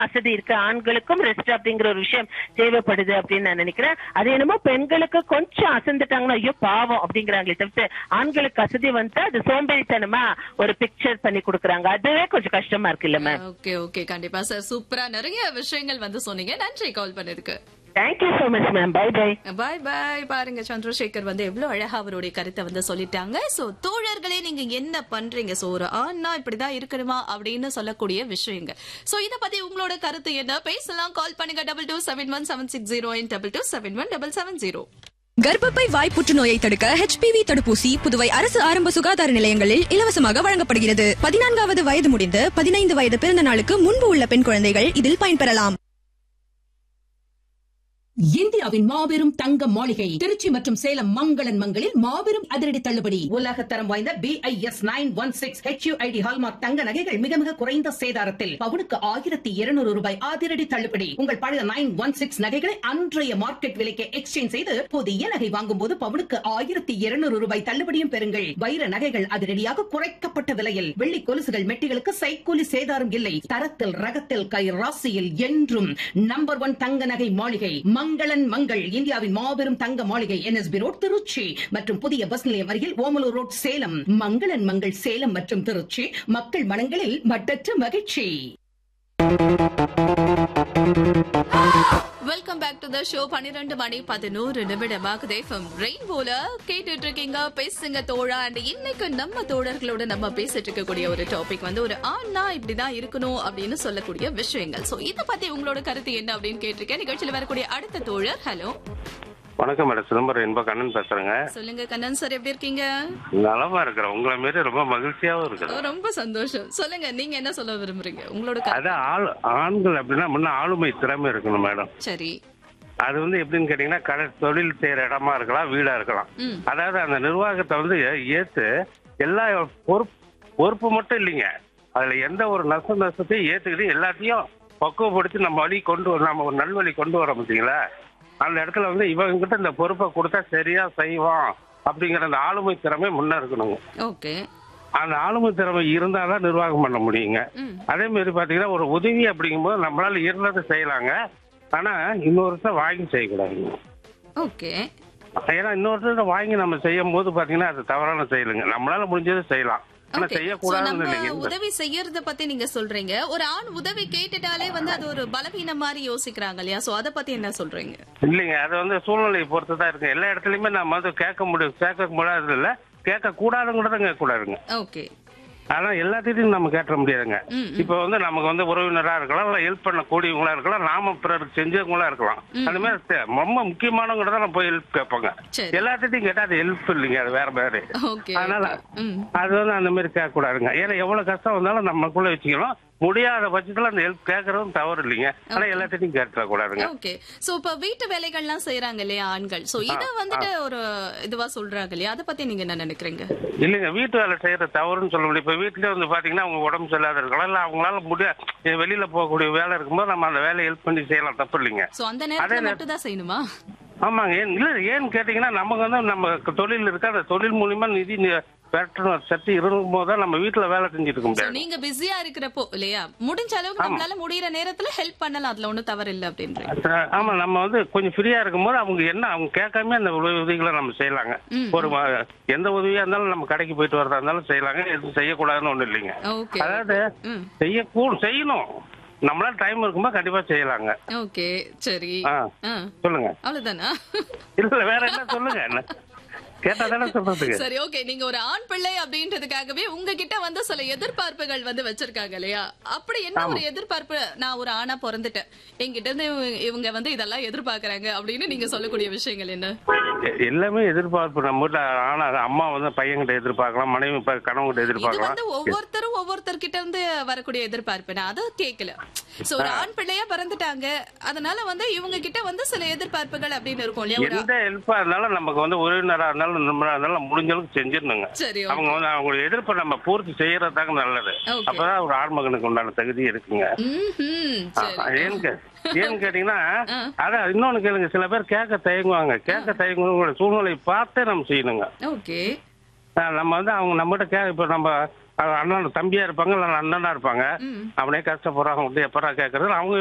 வசதி இருக்கு ஆண்களுக்கும் ரெஸ்ட் அப்படிங்கிற ஒரு விஷயம் தேவைப்படுது அப்படின்னு நான் நினைக்கிறேன் அது என்னமோ பெண்களுக்கு கொஞ்சம் அசந்துட்டாங்கன்னா ஐயோ பாவம் அப்படிங்கிறாங்களே தவிர்த்து ஆண்களுக்கு அசதி வந்துட்டு அது சோம்பேறித்தனமா ஒரு பிக்சர் பண்ணி கொடுக்குறாங்க அதுவே கொஞ்சம் கஷ்டமா இருக்கு இல்ல மேம் ஓகே ஓகே கண்டிப்பா சார் சூப்பரா நிறைய விஷயங்கள் வந்து சொன்னீங்க நன்றி கால் பண்ணதுக்கு thank you so much ma'am bye bye bye bye பாருங்க சந்திரசேகர் வந்து எவ்வளவு அழகா அவருடைய கருத்தை வந்து சொல்லிட்டாங்க சோ தோழர்களே நீங்க என்ன பண்றீங்க சோ ஒரு ஆண்னா இப்படிதான் இருக்கணுமா அப்படின்னு சொல்லக்கூடிய விஷயங்க சோ இத பத்தி உங்களோட கருத்து என்ன பேசலாம் கால் பண்ணுங்க double two seven one seven six zero double two seven one double seven zero கர்ப்பப்பை வாய் புற்றுநோயை தடுக்க ஹெச்பிவி தடுப்பூசி புதுவை அரசு ஆரம்ப சுகாதார நிலையங்களில் இலவசமாக வழங்கப்படுகிறது பதினான்காவது வயது முடிந்து பதினைந்து வயது பிறந்த நாளுக்கு முன்பு உள்ள பெண் குழந்தைகள் இதில் பயன்பெறலாம் இந்தியாவின் மாபெரும் தங்க மாளிகை திருச்சி மற்றும் சேலம் மங்களன் மங்களில் மாபெரும் அதிரடி தள்ளுபடி உலக தரம் வாய்ந்த B I S nine one six HUID hallmark தங்க நகைகள் மிக மிக குறைந்த சேதாரத்தில் பவுனுக்கு ஆயிரத்தி இருநூறு ரூபாய் அதிரடி தள்ளுபடி உங்கள் பழைய நைன் ஒன் சிக்ஸ் நகைகளை அன்றைய மார்க்கெட் விலைக்கு எக்ஸ்சேஞ்ச் செய்து புதிய நகை வாங்கும் போது பவுனுக்கு ஆயிரத்தி இருநூறு ரூபாய் தள்ளுபடியும் பெறுங்கள் வைர நகைகள் அதிரடியாக குறைக்கப்பட்ட விலையில் வெள்ளி கொலுசுகள் மெட்டிகளுக்கு சைக்கூலி சேதாரம் இல்லை தரத்தில் ரகத்தில் கை ராசியில் என்றும் நம்பர் ஒன் தங்க நகை மாளிகை மங்களன் மங்கள் இந்தியாவின் மாபெரும் தங்க மாளிகை என்எஸ்பி ரோட் திருச்சி மற்றும் புதிய பஸ் நிலையம் அருகில் ஓமலூர் ரோட் சேலம் மங்களன் மங்கள் சேலம் மற்றும் திருச்சி மக்கள் மனங்களில் மட்டற்ற மகிழ்ச்சி welcome back to the show பன்னிரண்டு மணி பதினோரு நிமிடமாகுது எஃப்எம் ரெயின்போல கேட்டுட்டு இருக்கீங்க பேசுங்க தோழா அண்ட் இன்னைக்கு நம்ம தோழர்களோட நம்ம பேசிட்டு இருக்கக்கூடிய ஒரு டாபிக் வந்து ஒரு ஆண்னா இப்படிதான் இருக்கணும் அப்படின்னு சொல்லக்கூடிய விஷயங்கள் சோ இத பத்தி உங்களோட கருத்து என்ன அப்படின்னு கேட்டிருக்கேன் நிகழ்ச்சியில வரக்கூடிய அடுத்த தோழர் ஹலோ வணக்கம் மேடம் சிதம்பரம் என்ப கண்ணன் பேசுறேங்க சொல்லுங்க கண்ணன் சார் எப்படி இருக்கீங்க நலமா இருக்கிறேன் உங்களை மாரி ரொம்ப மகிழ்ச்சியாவும் ஓ, இருக்கிறேன் ரொம்ப சந்தோஷம் சொல்லுங்க நீங்க என்ன சொல்ல விரும்புறீங்க உங்களோட கருத்து அதான் ஆள் ஆண்கள் அப்படின்னா முன்ன ஆளுமை திறமை இருக்கணும் மேடம் சரி அது வந்து எப்படின்னு கேட்டீங்கன்னா கடை தொழில் செய்யற இடமா இருக்கலாம் வீடா இருக்கலாம் ம். அதாவது அந்த நிர்வாகத்தை வந்து ஏ- ஏத்து எல்லா பொறுப்பு பொறுப்பு மட்டும் இல்லைங்க அதுல எந்த ஒரு நஷ்ட நஷ்டத்தையும் ஏத்துக்கிட்டு எல்லாத்தையும் பக்குவப்படுத்தி நம்ம வழி கொண்டு வர நம்ம ஒரு நல்வழி கொண்டு வர பார்த்தீங்களா அந்த இடத்துல வந்து இவங்க கிட்ட இந்த பொறுப்பை கொடுத்தா சரியா செய்வான் அப்படிங்கிற அந்த ஆளுமை திறமை முன்ன இருக்கணுங்க ஓகே அந்த ஆளுமை திறமை இருந்தாதான் நிர்வாகம் பண்ண முடியுங்க ம். அதே மாதிரி பாத்தீங்கன்னா ஒரு உதவி அப்படிங்கும்போது நம்மளால இருந்ததை செய்யலாங்க ஆனா இன்னொருத்தர் வாங்கி செய்யக்கூடாதுங்க ஓகே ஏன்னா இன்னொருத்தர் வாங்கி நம்ம செய்யும் போது பாத்தீங்கன்னா அது தவறான செயலுங்க நம்மளால முடிஞ்சதை செய்யலாம் ஆனா Okay. So, செய்யக்கூடாதுன்னு நம்ம இல்லைங்க உதவி செய்யறத பத்தி நீங்க சொல்றீங்க ஒரு ஆண் உதவி கேட்டுட்டாலே வந்து அது ஒரு பலவீனம் மாதிரி யோசிக்கிறாங்க இல்லையா சோ அத பத்தி என்ன சொல்றீங்க இல்லைங்க அது வந்து சூழ்நிலையை பொறுத்து தான் இருக்கு எல்லா இடத்துலயுமே நம்ம வந்து கேட்க முடியும் கேட்க முடியாது இல்ல கேட்க கூடாதுங்கிறத கேட்க கூடாதுங்க ஓகே ஆனா எல்லாத்தையும் நம்ம கேட்ட முடியாதுங்க ம், இப்ப வந்து நமக்கு வந்து உறவினரா இருக்கலாம் இல்ல ஹெல்ப் பண்ணக்கூடியவங்களா இருக்கலாம் நாம பிறருக்கு செஞ்சவங்களா இருக்கலாம் அந்த மாதிரி தே- ரொம்ப முக்கியமானவங்க தான் நம்ம போய் ஹெல்ப் கேட்போங்க சரி. எல்லாத்தையும் கேட்டா அது ஹெல்ப் இல்லைங்க அது வேற மாதிரி ஓகே அதனால ம் அது வந்து அந்த மாதிரி கேட்க கூடாதுங்க ஏன்னா எவ்வளவு கஷ்டம் வந்தாலும் நம்மக்குள்ள வச்சுக்கலாம் முடியாத பட்சத்துல அந்த ஹெல்ப் கேட்கறதும் தவறு இல்லைங்க ஆனா எல்லாத்தையும் கேட்க கூடாதுங்க ஓகே சோ இப்ப வீட்டு வேலைகள்லாம் செய்யறாங்க இல்லையா ஆண்கள் சோ இத வந்துட்டு ஒரு இதுவா சொல்றாங்க இல்லையா அத பத்தி நீங்க என்ன நினைக்கிறீங்க இல்லைங்க வீட்டு வேலை செய்யறது தவறுன்னு சொல்ல முடியும் இப்ப வீட்டுல வந்து பாத்தீங்கன்னா அவங்க உடம்பு சரியில்லாத இருக்கலாம் இல்ல அவங்களால முடிய வெளியில போகக்கூடிய வேலை இருக்கும்போது நம்ம அந்த வேலையை ஹெல்ப் பண்ணி செய்யலாம் தப்பு இல்லைங்க சோ அந்த நேரத்துல மட்டும் தான் செய்யணுமா ஆமாங்க ஏன் இல்ல ஏன்னு கேட்டீங்கன்னா நமக்கு வந்து நம்ம தொழில் இருக்கு அந்த தொழில் மூலியமா நிதி நி- பெறணும் சக்தி இருக்கும் போது தான் நம்ம வீட்டுல வேலை செஞ்சுட்டு இருக்க சோ முடியாது நீங்க பிஸியா இருக்கிறப்போ இல்லையா முடிஞ்ச அளவுக்கு நம்மளால முடியற நேரத்துல ஹெல்ப் பண்ணலாம் அதுல ஒண்ணும் தவறு இல்ல அப்படின்றீங்க அஹ் ஆமா நம்ம வந்து கொஞ்சம் ஃப்ரீயா இருக்கும்போது அவங்க என்ன அவங்க கேட்காம அந்த உதவி- உதவிகளை நம்ம செய்யலாங்க ம். ஒரு ம- எந்த உதவியா இருந்தாலும் நம்ம கடைக்கு போயிட்டு வரதா இருந்தாலும் செய்யலாங்க எதுவும் செய்யக்கூடாதுன்னு ஒண்ணும் இல்லைங்க ஓகே அதாவது ம் செய்யக்கூ செய்யணும் நம்மளால டைம் இருக்கும்போது கண்டிப்பா செய்யலாங்க ஓகே சரி ஆ ஆ சொல்லுங்க அவ்வளவுதானா இல்ல வேற என்ன சொல்லுங்க என்ன கேட்டா தானே சொல்றதுக்கு சரி ஓகே நீங்க ஒரு ஆண் பிள்ளை அப்படின்றதுக்காகவே உங்ககிட்ட வந்து சில எதிர்பார்ப்புகள் வந்து வச்சிருக்காங்க இல்லையா அப்படி என்ன ஒரு எதிர்பார்ப்பு நான் ஒரு ஆணா பிறந்துட்டேன் என்கிட்ட இருந்து இவங்க- இவங்க வந்து இதெல்லாம் எதிர்பார்க்கறாங்க அப்படின்னு நீங்க சொல்லக்கூடிய விஷயங்கள் என்ன எ- எல்லாமே எதிர்பார்ப்பு நம்ம வீட்டுல ஆனா அம்மா வந்து பையன்கிட்ட எதிர்பார்க்கலாம் மனைவி ப- கணவன்கிட்ட இது எதிர்பார்க்கலாம் வந்து ஒவ்வொருத்தரும் ஒவ்வொருத்தர் கிட்ட இருந்து வரக்கூடிய எதிர்பார்ப்பு நான் அதை கேட்கல சோ ஒரு ஆண் பிள்ளையா பிறந்துட்டாங்க அதனால வந்து இவங்க கிட்ட வந்து சில எதிர்பார்ப்புகள் அப்படின்னு இருக்கும் இல்லையா ஒரு எந்த ஹெல்ப்பா இருந்தாலும் நமக்கு வந்து உறவினரா இருந்தாலும் நம்மளா இருந்தாலும் முடிஞ்ச அளவுக்கு செஞ்சிடணுங்க சரி அவங்க வந்து அவங்க எதிர்ப்பை நம்ம பூர்த்தி செய்யறதாங்க நல்லது Okay. அப்பதான் ஒரு ஆண்மகனுக்கு உண்டான தகுதி இருக்குங்க ம்ஹும். சரி ஆ, ஏன்னு கே- ஏன்னு கேட்டீங்கன்னா அதான் இன்னொன்னு கேளுங்க சில பேர் கேட்க தயங்குவாங்க கேட்க தயங்குவங்களோட சூழ்நிலை பார்த்தே நம்ம செய்யணுங்க ஓகே ஆ, நம்ம வந்து அவங்க நம்மகிட்ட கே இப்ப நம்ம அண்ணன் தம்பியா இருப்பாங்க இல்ல அண்ணனா இருப்பாங்க ம் அவனே கஷ்டப்படுறாங்க வந்து எப்படா கேட்கறது அவங்க